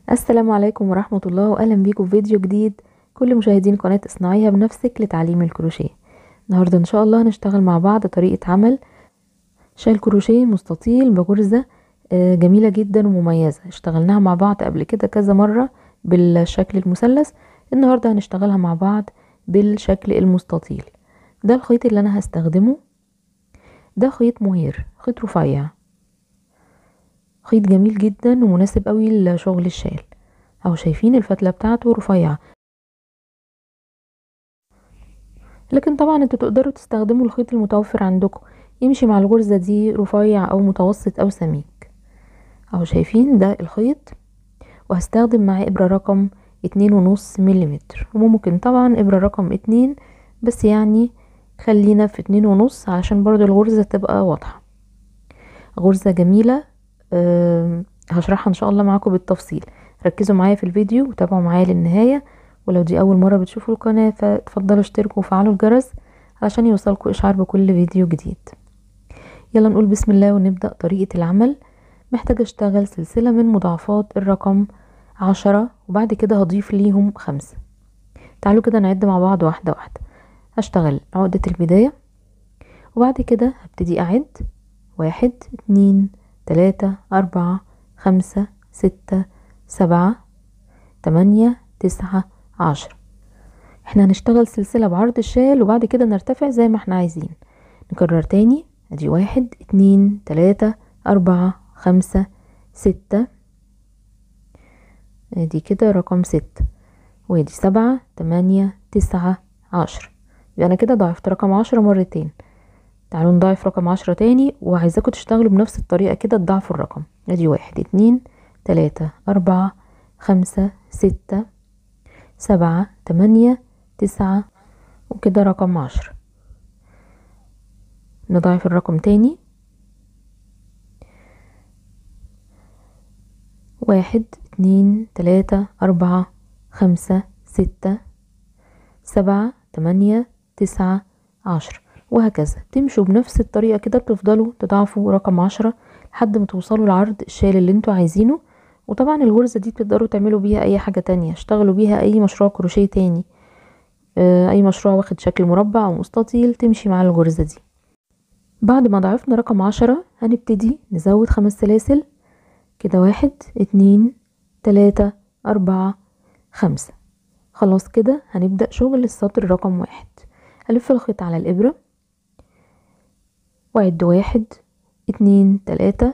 السلام عليكم ورحمة الله وأهلا بيكم في فيديو جديد كل مشاهدين قناة اصنعيها بنفسك لتعليم الكروشيه النهاردة إن شاء الله هنشتغل مع بعض طريقة عمل شال كروشيه مستطيل بغرزة آه، جميلة جدا ومميزة اشتغلناها مع بعض قبل كده كذا مرة بالشكل المثلث النهاردة هنشتغلها مع بعض بالشكل المستطيل ده الخيط اللي أنا هستخدمه ده خيط مهير خيط رفيع خيط جميل جدا ومناسب قوي لشغل الشال اهو شايفين الفتلة بتاعته رفيعة لكن طبعا انتوا تقدروا تستخدموا الخيط المتوفر عندكم يمشي مع الغرزة دي رفيع او متوسط او سميك اهو شايفين ده الخيط وهستخدم معاه ابرة رقم اتنين ونص مليمتر وممكن طبعا ابرة رقم اتنين بس يعني خلينا في اتنين ونص علشان برضو الغرزة تبقى واضحة غرزة جميلة أه هشرحها ان شاء الله معاكم بالتفصيل ركزوا معايا في الفيديو وتابعوا معايا للنهاية ولو دي اول مرة بتشوفوا القناة فتفضلوا اشتركوا وفعلوا الجرس علشان يوصلكوا اشعار بكل فيديو جديد يلا نقول بسم الله ونبدأ طريقة العمل محتاجة اشتغل سلسلة من مضاعفات الرقم عشرة وبعد كده هضيف ليهم خمسة تعالوا كده نعد مع بعض واحدة واحدة هشتغل عقدة البداية وبعد كده هبتدي اعد واحد اتنين تلاتة اربعة خمسة ستة سبعة تمانية تسعة عشرة احنا هنشتغل سلسلة بعرض الشال وبعد كده نرتفع زي ما احنا عايزين نكرر تاني ادي واحد اتنين تلاتة اربعة خمسة ستة ادي كده رقم ستة وادي سبعة تمانية تسعة عشرة يبقى انا كده ضاعفت رقم عشرة مرتين تعالوا نضاعف رقم عشرة تاني وعايزاكم تشتغلوا بنفس الطريقة كده تضاعفوا الرقم ادي واحد اتنين تلاتة اربعة خمسة ستة سبعة تمانية تسعة وكده رقم عشرة نضاعف الرقم تاني واحد اتنين تلاتة اربعة خمسة ستة سبعة تمانية تسعة عشرة وهكذا تمشوا بنفس الطريقة كده بتفضلوا تضاعفوا رقم عشرة لحد ما توصلوا لعرض الشال اللي انتوا عايزينه وطبعا الغرزة دي تقدروا تعملوا بيها اي حاجة تانية اشتغلوا بيها اي مشروع كروشيه تاني اه اي مشروع واخد شكل مربع او مستطيل تمشي مع الغرزة دي بعد ما ضعفنا رقم عشرة هنبتدي نزود خمس سلاسل كده واحد اتنين تلاتة اربعة خمسة خلاص كده هنبدأ شغل السطر رقم واحد هلف الخيط على الإبرة وأعد واحد اتنين تلاتة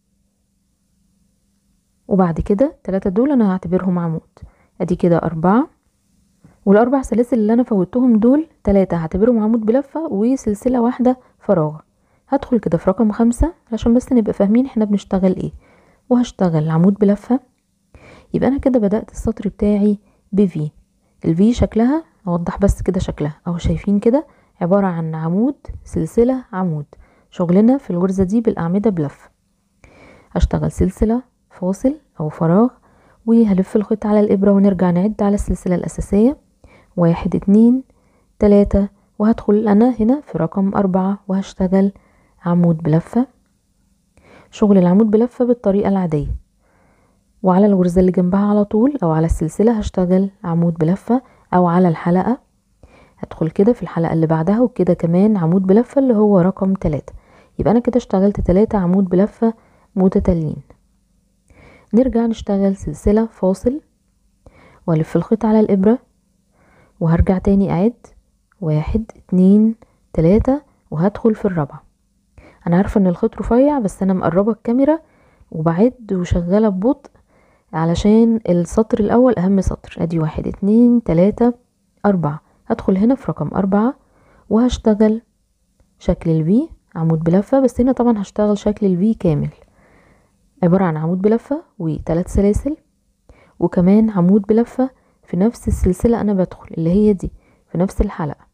وبعد كده تلاتة دول أنا هعتبرهم عمود أدي كده أربعة والأربع سلاسل اللي أنا فوتهم دول تلاتة هعتبرهم عمود بلفة وسلسلة واحدة فراغ هدخل كده في رقم خمسة عشان بس نبقى فاهمين احنا بنشتغل ايه وهشتغل عمود بلفة يبقى أنا كده بدأت السطر بتاعي بفي الفي شكلها اوضح بس كده شكلها اهو شايفين كده عبارة عن عمود سلسلة عمود شغلنا في الغرزة دي بالاعمدة بلف هشتغل سلسلة فاصل او فراغ وهلف الخيط على الابرة ونرجع نعد على السلسلة الاساسية واحد اتنين تلاتة وهدخل انا هنا في رقم اربعة وهشتغل عمود بلفة شغل العمود بلفة بالطريقة العادية وعلى الغرزة اللي جنبها على طول او على السلسلة هشتغل عمود بلفة او على الحلقة هدخل كده في الحلقة اللي بعدها وكده كمان عمود بلفة اللي هو رقم تلاتة يبقى انا كده اشتغلت تلاتة عمود بلفة متتاليين نرجع نشتغل سلسلة فاصل والف الخيط على الابرة وهرجع تاني اعد واحد اتنين تلاتة وهدخل في الرابعة انا عارفة ان الخيط رفيع بس انا مقربة الكاميرا وبعد وشغالة ببطء علشان السطر الاول اهم سطر ادي واحد اتنين تلاتة اربعة هدخل هنا في رقم اربعة وهشتغل شكل الفي عمود بلفة بس هنا طبعا هشتغل شكل الفي كامل عبارة عن عمود بلفة وتلات سلاسل وكمان عمود بلفة في نفس السلسلة انا بدخل اللي هي دي في نفس الحلقة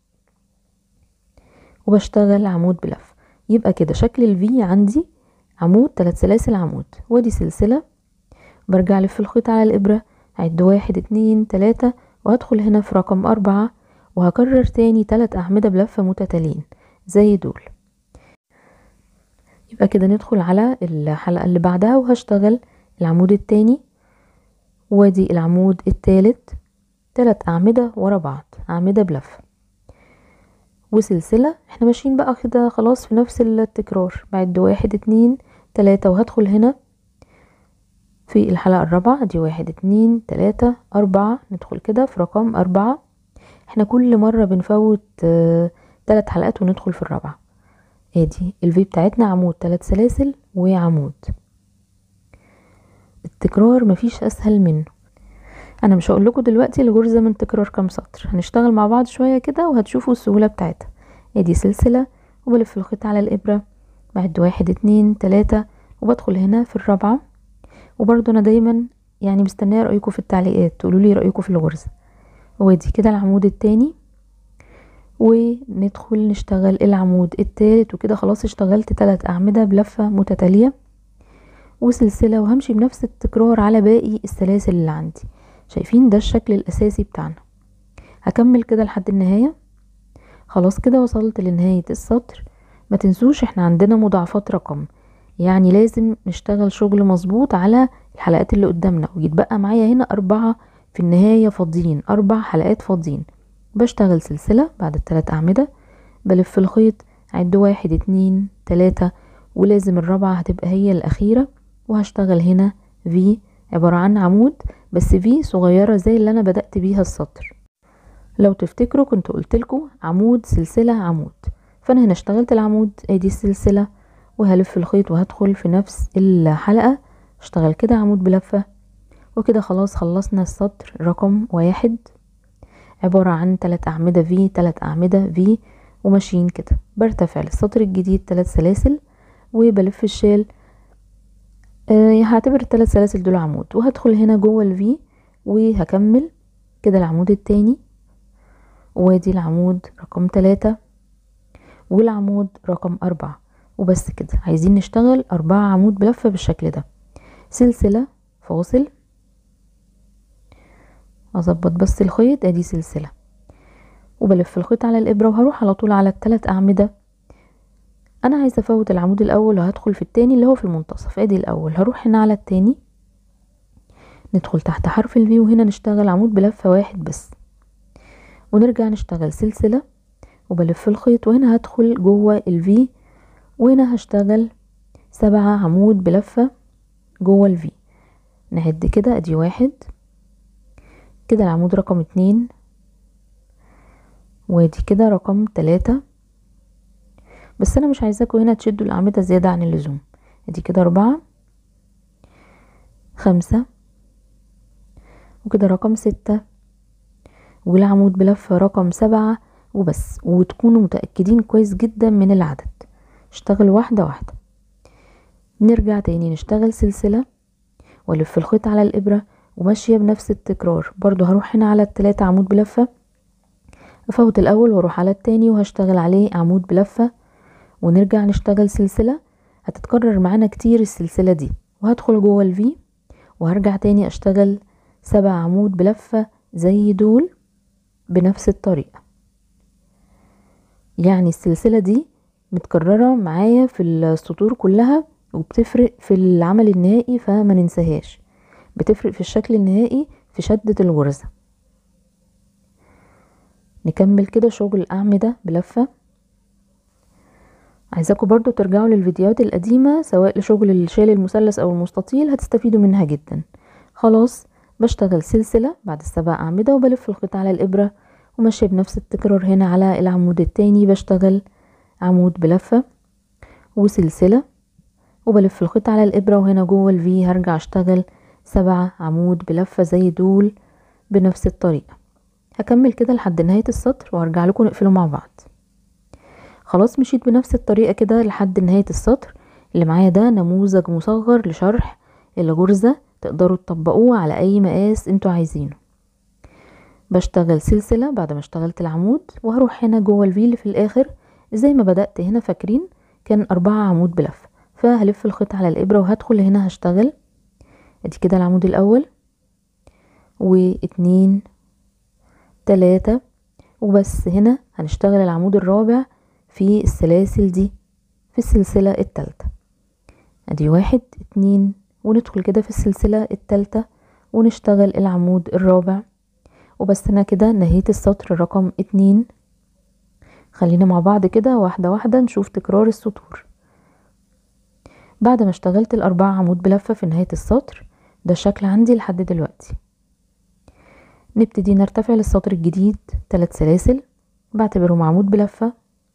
وبشتغل عمود بلفة يبقى كده شكل الفي عندي عمود تلات سلاسل عمود وادي سلسلة برجع لف الخيط على الإبرة أعد واحد اتنين تلاتة وهدخل هنا في رقم أربعة وهكرر تاني تلات أعمدة بلفة متتاليين زي دول يبقى كده ندخل على الحلقة اللي بعدها وهشتغل العمود التاني وادي العمود التالت تلات أعمدة ورا بعض أعمدة بلفة وسلسلة احنا ماشيين بقى كده خلاص في نفس التكرار بعد واحد اتنين تلاتة وهدخل هنا في الحلقة الرابعة دي واحد اتنين تلاتة أربعة ندخل كده في رقم أربعة احنا كل مرة بنفوت اه تلات حلقات وندخل في الرابعة ادي الفي بتاعتنا عمود تلات سلاسل وعمود التكرار مفيش اسهل منه انا مش هقول لكم دلوقتي الغرزة من تكرار كام سطر هنشتغل مع بعض شوية كده وهتشوفوا السهولة بتاعتها ادي سلسلة وبلف الخيط على الابرة بعد واحد اتنين تلاتة وبدخل هنا في الرابعة وبرضو انا دايما يعني مستنيه رايكم في التعليقات تقولوا لي رايكم في الغرزه وادي كده العمود التاني وندخل نشتغل العمود التالت وكده خلاص اشتغلت تلات اعمده بلفه متتاليه وسلسله وهمشي بنفس التكرار على باقي السلاسل اللي عندي شايفين ده الشكل الاساسي بتاعنا هكمل كده لحد النهايه خلاص كده وصلت لنهايه السطر ما تنسوش احنا عندنا مضاعفات رقم يعني لازم نشتغل شغل مظبوط على الحلقات اللي قدامنا ويتبقى معايا هنا أربعة في النهاية فاضيين أربع حلقات فاضيين بشتغل سلسلة بعد التلات أعمدة بلف الخيط عد واحد اتنين تلاتة ولازم الرابعة هتبقى هي الأخيرة وهشتغل هنا في عبارة عن عمود بس في صغيرة زي اللي أنا بدأت بيها السطر لو تفتكروا كنت قلتلكوا عمود سلسلة عمود فأنا هنا اشتغلت العمود ادي السلسلة وهلف الخيط وهدخل في نفس الحلقة اشتغل كده عمود بلفة وكده خلاص خلصنا السطر رقم واحد عبارة عن تلات أعمدة في تلات أعمدة في وماشيين كده برتفع للسطر الجديد تلات سلاسل وبلف الشال آه هعتبر التلات سلاسل دول عمود وهدخل هنا جوه الفي وهكمل كده العمود التاني وادي العمود رقم تلاتة والعمود رقم أربعة وبس كده عايزين نشتغل أربعة عمود بلفة بالشكل ده سلسلة فاصل أظبط بس الخيط ادي سلسلة وبلف الخيط على الإبرة وهروح على طول على التلات أعمدة أنا عايزة أفوت العمود الأول وهدخل في التاني اللي هو في المنتصف ادي الأول هروح هنا على التاني ندخل تحت حرف الفي وهنا نشتغل عمود بلفة واحد بس ونرجع نشتغل سلسلة وبلف الخيط وهنا هدخل جوه الفي وهنا هشتغل سبعة عمود بلفة جوه الفي نعد كده ادي واحد كده العمود رقم اتنين وادي كده رقم تلاتة بس انا مش عايزاكم هنا تشدوا الاعمدة زيادة عن اللزوم ادي كده اربعة خمسة وكده رقم ستة والعمود بلفة رقم سبعة وبس وتكونوا متأكدين كويس جدا من العدد اشتغل واحدة واحدة نرجع تاني نشتغل سلسلة والف الخيط على الابرة وماشية بنفس التكرار برضو هروح هنا على التلاتة عمود بلفة افوت الاول واروح على التاني وهشتغل عليه عمود بلفة ونرجع نشتغل سلسلة هتتكرر معانا كتير السلسلة دي وهدخل جوه الفي وهرجع تاني اشتغل سبع عمود بلفة زي دول بنفس الطريقة يعني السلسلة دي متكررة معايا في السطور كلها وبتفرق في العمل النهائي فما ننساهاش بتفرق في الشكل النهائي في شدة الغرزة نكمل كده شغل أعمدة بلفة عايزاكم برضو ترجعوا للفيديوهات القديمة سواء لشغل الشال المثلث أو المستطيل هتستفيدوا منها جدا خلاص بشتغل سلسلة بعد السبع أعمدة وبلف الخيط على الإبرة وماشية بنفس التكرار هنا على العمود التاني بشتغل عمود بلفة وسلسلة وبلف الخيط على الإبرة وهنا جوه الفي هرجع اشتغل سبعة عمود بلفة زي دول بنفس الطريقة هكمل كده لحد نهاية السطر وهرجع لكم نقفله مع بعض خلاص مشيت بنفس الطريقة كده لحد نهاية السطر اللي معايا ده نموذج مصغر لشرح الغرزة تقدروا تطبقوه على اي مقاس انتوا عايزينه بشتغل سلسلة بعد ما اشتغلت العمود وهروح هنا جوه الفي اللي في الاخر زي ما بدأت هنا فاكرين كان اربعة عمود بلف فهلف الخيط على الابرة وهدخل هنا هشتغل ادي كده العمود الاول واتنين تلاتة وبس هنا هنشتغل العمود الرابع في السلاسل دي في السلسلة التالتة ادي واحد اتنين وندخل كده في السلسلة التالتة ونشتغل العمود الرابع وبس انا كده نهيت السطر رقم اتنين خلينا مع بعض كده واحدة واحدة نشوف تكرار السطور بعد ما اشتغلت الأربعة عمود بلفة في نهاية السطر ده الشكل عندي لحد دلوقتي نبتدي نرتفع للسطر الجديد تلات سلاسل بعتبرهم عمود بلفة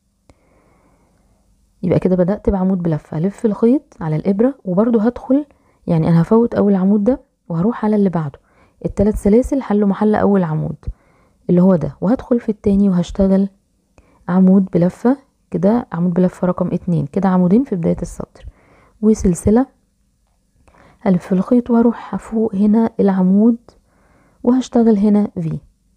يبقى كده بدأت بعمود بلفة ألف الخيط على الإبرة وبرضو هدخل يعني أنا هفوت أول عمود ده وهروح على اللي بعده التلات سلاسل حلوا محل أول عمود اللي هو ده وهدخل في التاني وهشتغل عمود بلفة كده عمود بلفة رقم اتنين كده عمودين في بداية السطر وسلسلة ألف الخيط وهروح فوق هنا العمود وهشتغل هنا في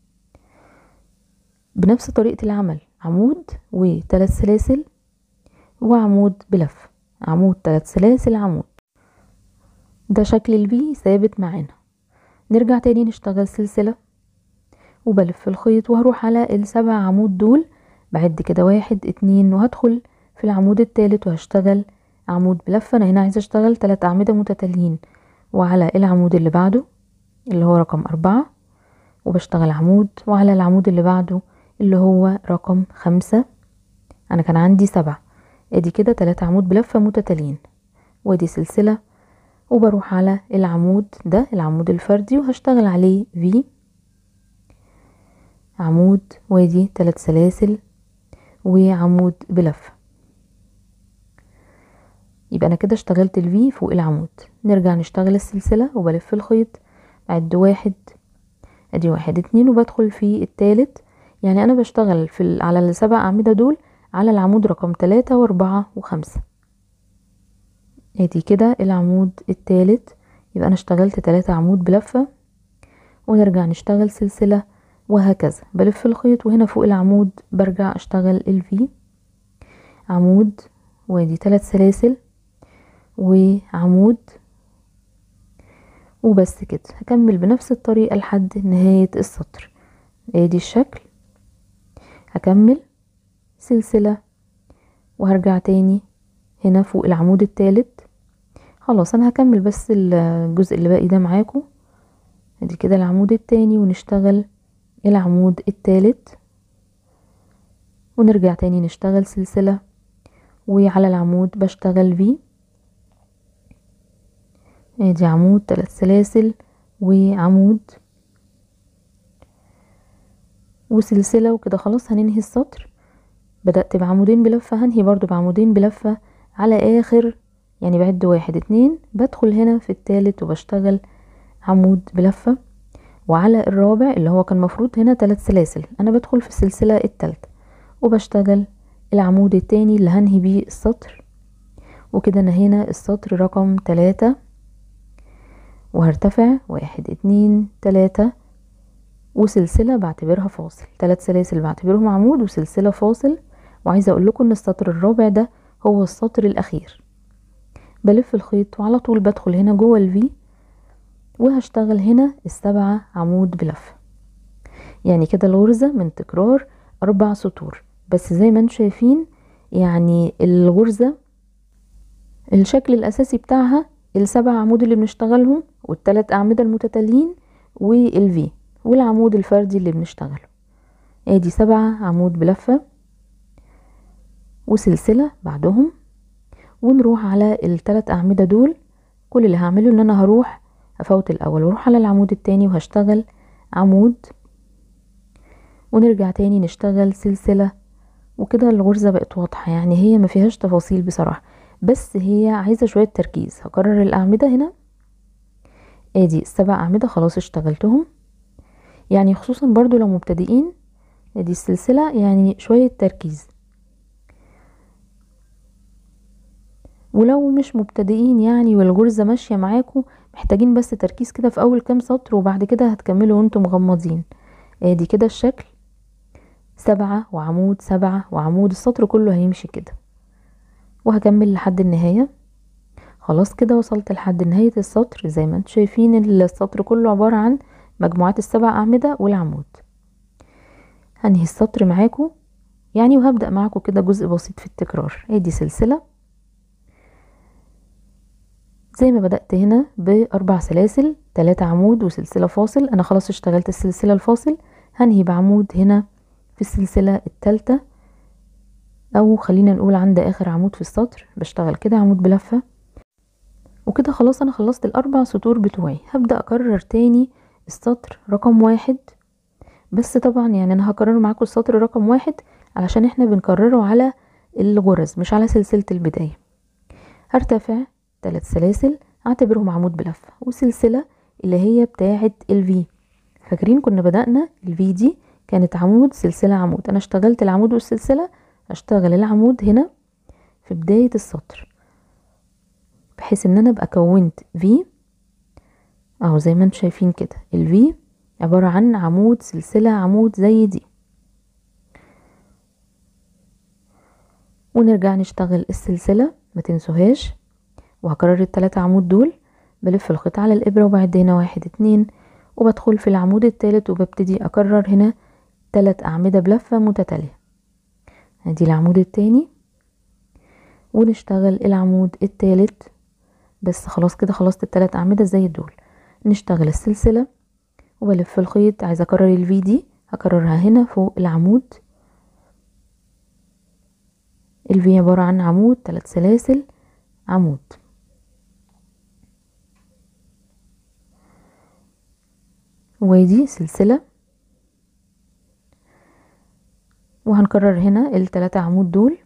بنفس طريقة العمل عمود وثلاث سلاسل وعمود بلف عمود ثلاث سلاسل عمود ده شكل الفي ثابت معانا نرجع تاني نشتغل سلسلة وبلف الخيط وهروح على السبع عمود دول بعد كده واحد اتنين وهدخل في العمود التالت وهشتغل عمود بلفة انا هنا عايزة اشتغل تلات اعمدة متتاليين وعلى العمود اللي بعده اللي هو رقم أربعة وبشتغل عمود وعلى العمود اللي بعده اللي هو رقم خمسة أنا كان عندي سبعة ادي كده تلاتة عمود بلفة متتاليين وادي سلسلة وبروح على العمود ده العمود الفردي وهشتغل عليه في عمود وادي تلات سلاسل وعمود بلفة يبقى انا كده اشتغلت الفي فوق العمود نرجع نشتغل السلسلة وبلف الخيط بعد واحد ادي واحد اتنين وبدخل في التالت يعني انا بشتغل في على السبع اعمدة دول على العمود رقم تلاتة واربعة وخمسة ادي كده العمود التالت يبقى انا اشتغلت تلاتة عمود بلفة ونرجع نشتغل سلسلة وهكذا بلف الخيط وهنا فوق العمود برجع اشتغل الفي عمود وادي تلات سلاسل وعمود وبس كده هكمل بنفس الطريقة لحد نهاية السطر ادي الشكل هكمل سلسلة وهرجع تاني هنا فوق العمود التالت خلاص انا هكمل بس الجزء اللي باقي ده معاكم ادي كده العمود التاني ونشتغل العمود التالت ونرجع تاني نشتغل سلسلة وعلى العمود بشتغل في ادي عمود تلات سلاسل وعمود وسلسلة وكده خلاص هننهي السطر بدأت بعمودين بلفة هنهي برضو بعمودين بلفة على آخر يعني بعد واحد اتنين بدخل هنا في التالت وبشتغل عمود بلفة وعلى الرابع اللي هو كان مفروض هنا تلات سلاسل انا بدخل في السلسلة التالتة وبشتغل العمود التاني اللي هنهي بيه السطر وكده نهينا السطر رقم تلاتة وهرتفع واحد اتنين تلاتة وسلسلة بعتبرها فاصل تلات سلاسل بعتبرهم عمود وسلسلة فاصل وعايزة اقول لكم ان السطر الرابع ده هو السطر الاخير بلف الخيط وعلى طول بدخل هنا جوه الفي وهشتغل هنا السبعة عمود بلفة يعني كده الغرزة من تكرار اربع سطور بس زي ما انتم شايفين يعني الغرزة الشكل الاساسي بتاعها السبع عمود اللي بنشتغلهم والتلات اعمدة المتتاليين والفي والعمود الفردي اللي بنشتغله ادي سبعة عمود بلفة وسلسلة بعدهم ونروح على التلات اعمدة دول كل اللي هعمله ان انا هروح افوت الاول واروح على العمود التاني وهشتغل عمود ونرجع تاني نشتغل سلسلة وكده الغرزة بقت واضحة يعني هي ما فيهاش تفاصيل بصراحة بس هي عايزة شوية تركيز هكرر الاعمدة هنا ادي السبع اعمدة خلاص اشتغلتهم يعني خصوصا برضو لو مبتدئين ادي السلسلة يعني شوية تركيز ولو مش مبتدئين يعني والغرزة ماشية معاكم محتاجين بس تركيز كده في اول كام سطر وبعد كده هتكملوا وانتم مغمضين ادي كده الشكل سبعة وعمود سبعة وعمود السطر كله هيمشي كده وهكمل لحد النهاية خلاص كده وصلت لحد نهاية السطر زي ما انتم شايفين السطر كله عبارة عن مجموعات السبع أعمدة والعمود هنهي السطر معاكم يعني وهبدأ معاكم كده جزء بسيط في التكرار ادي سلسلة زي ما بدأت هنا بأربع سلاسل تلاتة عمود وسلسلة فاصل انا خلاص اشتغلت السلسلة الفاصل هنهي بعمود هنا في السلسلة التالتة او خلينا نقول عند اخر عمود في السطر بشتغل كده عمود بلفة وكده خلاص انا خلصت الاربع سطور بتوعي هبدأ اكرر تاني السطر رقم واحد بس طبعا يعني انا هكرر معاكم السطر رقم واحد علشان احنا بنكرره على الغرز مش على سلسلة البداية هرتفع ثلاث سلاسل اعتبرهم عمود بلفة وسلسلة اللي هي بتاعة الفي فاكرين كنا بدأنا الفي دي كانت عمود سلسلة عمود انا اشتغلت العمود والسلسلة اشتغل العمود هنا في بداية السطر بحيث ان انا ابقى كونت في اهو زي ما انتم شايفين كده الفي عبارة عن عمود سلسلة عمود زي دي ونرجع نشتغل السلسلة ما تنسوهاش وهكرر التلاتة عمود دول بلف الخيط على الابرة وبعد هنا واحد اتنين وبدخل في العمود التالت وببتدي اكرر هنا تلات اعمدة بلفة متتالية ادي العمود التاني ونشتغل العمود التالت بس خلاص كده خلصت التلات اعمدة زي دول نشتغل السلسلة وبلف الخيط عايزة اكرر الفي دي هكررها هنا فوق العمود الفي عبارة عن عمود تلات سلاسل عمود وادي سلسلة وهنكرر هنا التلاتة عمود دول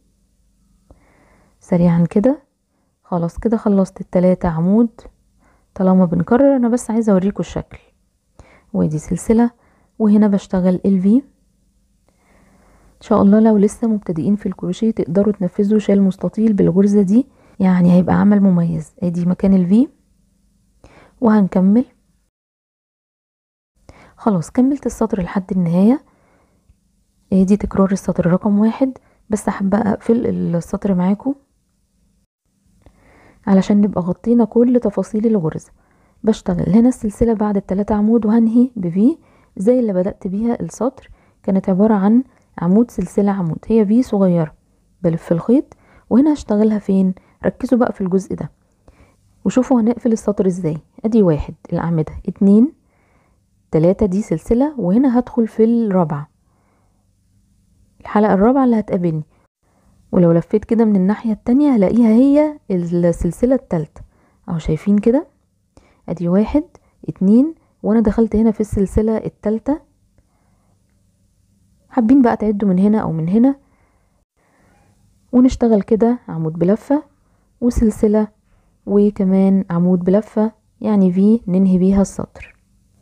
سريعا كده خلاص كده خلصت التلاتة عمود طالما بنكرر انا بس عايزة اوريكم الشكل وادي سلسلة وهنا بشتغل الفي ان شاء الله لو لسه مبتدئين في الكروشيه تقدروا تنفذوا شال مستطيل بالغرزة دي يعني هيبقى عمل مميز ادي مكان الفي وهنكمل خلاص كملت السطر لحد النهاية ادي تكرار السطر رقم واحد بس حابة اقفل السطر معاكم علشان نبقى غطينا كل تفاصيل الغرزة بشتغل هنا السلسلة بعد التلاتة عمود وهنهي بفي زي اللي بدأت بيها السطر كانت عبارة عن عمود سلسلة عمود هي في صغيرة بلف الخيط وهنا هشتغلها فين ركزوا بقى في الجزء ده وشوفوا هنقفل السطر ازاي ادي واحد الاعمدة اتنين تلاتة دي سلسلة وهنا هدخل في الرابعة الحلقة الرابعة اللي هتقابلني ولو لفيت كده من الناحية التانية هلاقيها هي السلسلة التالتة اهو شايفين كده ادي واحد اتنين وانا دخلت هنا في السلسلة التالتة حابين بقى تعدوا من هنا او من هنا ونشتغل كده عمود بلفة وسلسلة وكمان عمود بلفة يعني في ننهي بيها السطر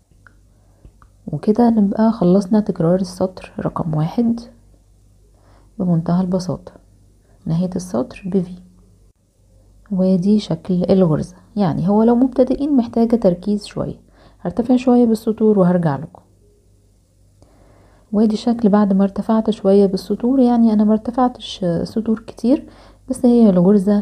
وكده نبقى خلصنا تكرار السطر رقم واحد بمنتهى البساطة نهاية السطر بفي وادي شكل الغرزة يعني هو لو مبتدئين محتاجة تركيز شوية هرتفع شوية بالسطور وهرجع لكم وادي شكل بعد ما ارتفعت شوية بالسطور يعني انا ما ارتفعتش سطور كتير بس هي الغرزة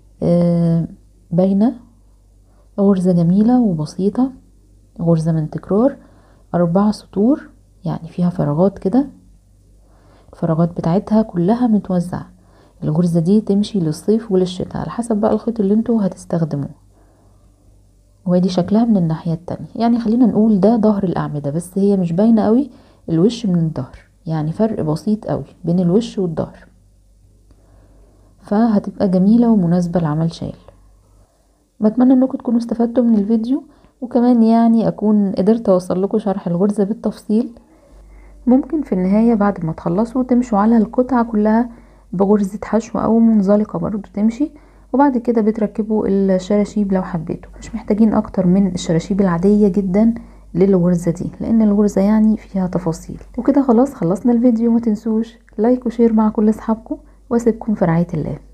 باينة غرزة جميلة وبسيطة غرزة من تكرار أربع سطور يعني فيها فراغات كده الفراغات بتاعتها كلها متوزعة الغرزة دي تمشي للصيف وللشتاء على حسب بقى الخيط اللي انتوا هتستخدموه وادي شكلها من الناحية التانية يعني خلينا نقول ده ظهر الأعمدة بس هي مش باينة قوي الوش من الظهر يعني فرق بسيط قوي بين الوش والظهر فهتبقى جميلة ومناسبة لعمل شال بتمنى انكم تكونوا استفدتوا من الفيديو وكمان يعني اكون قدرت اوصل لكم شرح الغرزة بالتفصيل ممكن في النهاية بعد ما تخلصوا تمشوا على القطعة كلها بغرزة حشو او منزلقة برضو تمشي وبعد كده بتركبوا الشراشيب لو حبيتوا مش محتاجين اكتر من الشراشيب العادية جدا للغرزة دي لان الغرزة يعني فيها تفاصيل وكده خلاص خلصنا الفيديو ما تنسوش لايك وشير مع كل اصحابكم واسيبكم في رعاية الله